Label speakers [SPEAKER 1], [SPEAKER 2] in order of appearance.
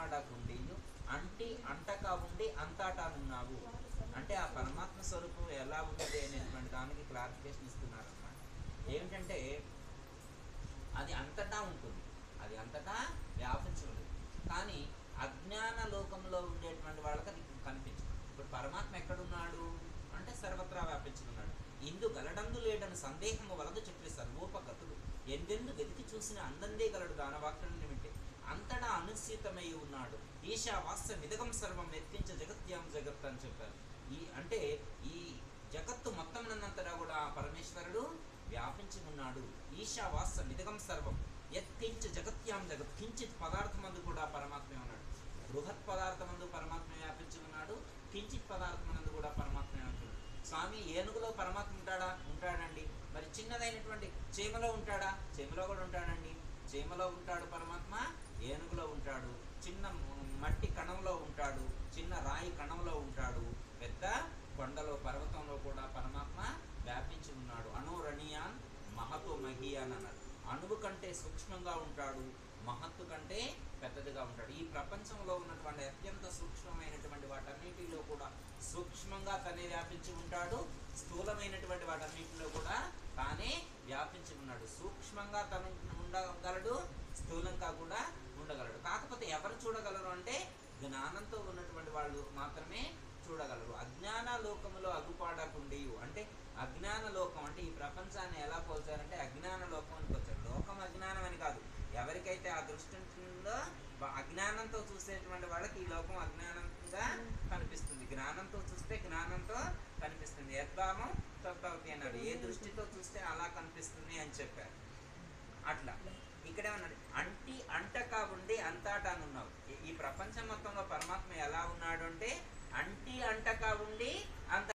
[SPEAKER 1] అగుపాడకుండి అంటి అంటకా ఉండి అంతటానున్నావు అంటే ఆ పరమాత్మ స్వరూపం ఎలా ఉన్నది అనేటువంటి దానికి క్లారిఫికేషన్ ఇస్తున్నారు అన్నమాట ఏమిటంటే అది అంతటా ఉంటుంది అది అంతటా వ్యాపించి ఉంది కానీ అజ్ఞాన లోకంలో ఉండేటువంటి వాళ్ళకి అది కనిపించదు ఇప్పుడు పరమాత్మ ఎక్కడున్నాడు అంటే సర్వత్రా వ్యాపించి ఉన్నాడు ఇందు గలడందు లేడని సందేహము వలదు చెప్పే సర్వోపగతుడు ఎందెందు వెతికి చూసిన అందందే గలడు దానవాక్యుని నిమిట్టే అంతటా అనుసీతమై ఉన్నాడు ఈశావాస్య విదగం సర్వం ఎత్తించ జగత్యాం జగత్ అని చెప్పారు ఈ అంటే ఈ జగత్తు మొత్తం నంతటా కూడా ఆ పరమేశ్వరుడు వ్యాపించి ఉన్నాడు ఈశావాస్య విదగం సర్వం ఎత్తించ జగత్యాం జగత్ కించిత్ పదార్థమందు కూడా పరమాత్మే ఉన్నాడు బృహత్ పదార్థమందు పరమాత్మ వ్యాపించి ఉన్నాడు కించిత్ పదార్థమందు కూడా పరమాత్మ వ్యాపించి ఉన్నాడు స్వామి ఏనుగులో పరమాత్మ ఉంటాడా ఉంటాడండి మరి చిన్నదైనటువంటి చీమలో ఉంటాడా చీమలో కూడా ఉంటాడండి చీమలో ఉంటాడు పరమాత్మ ఏనుగులో ఉంటాడు చిన్న మట్టి కణంలో ఉంటాడు చిన్న రాయి కణంలో ఉంటాడు పెద్ద కొండలో పర్వతంలో కూడా పరమాత్మ వ్యాపించి ఉన్నాడు అణురణీయాన్ మహతో మహియాన్ అన్నాడు అణువు కంటే సూక్ష్మంగా ఉంటాడు మహత్తు కంటే పెద్దదిగా ఉంటాడు ఈ ప్రపంచంలో ఉన్నటువంటి అత్యంత సూక్ష్మమైనటువంటి వాటన్నిటిలో కూడా సూక్ష్మంగా తనే వ్యాపించి ఉంటాడు స్థూలమైనటువంటి వాటన్నిటిలో కూడా తానే వ్యాపించి ఉన్నాడు సూక్ష్మంగా తను ఉండగలడు స్థూలంగా కూడా ఉండగలడు కాకపోతే ఎవరు చూడగలరు అంటే జ్ఞానంతో ఉన్నటువంటి వాళ్ళు మాత్రమే చూడగలరు అజ్ఞాన లోకములో అగుపాడకుండి అంటే అజ్ఞాన లోకం అంటే ఈ ప్రపంచాన్ని ఎలా పోల్చారంటే అజ్ఞాన లోకం అని పోల్చారు లోకం అజ్ఞానం అని కాదు ఎవరికైతే ఆ దృష్టి ఉంటుందో బ- అజ్ఞానంతో చూసేటువంటి వాళ్ళకి ఈ లోకం అజ్ఞానంగా కనిపిస్తుంది జ్ఞానంతో చూస్తే జ్ఞానంతో కనిపిస్తుంది యద్భావం తత్వతి అన్నాడు ఏ దృష్టితో చూస్తే అలా కనిపిస్తుంది అని చెప్పారు అట్లా ఇక్కడే ఉన్నాడు అంటి అంటకా ఉండి అంతటానున్నావు ఈ- ఈ ప్రపంచం మొత్తంలో పరమాత్మ ఎలా ఉన్నాడు అంటే అంటి అంటకా ఉండి అంత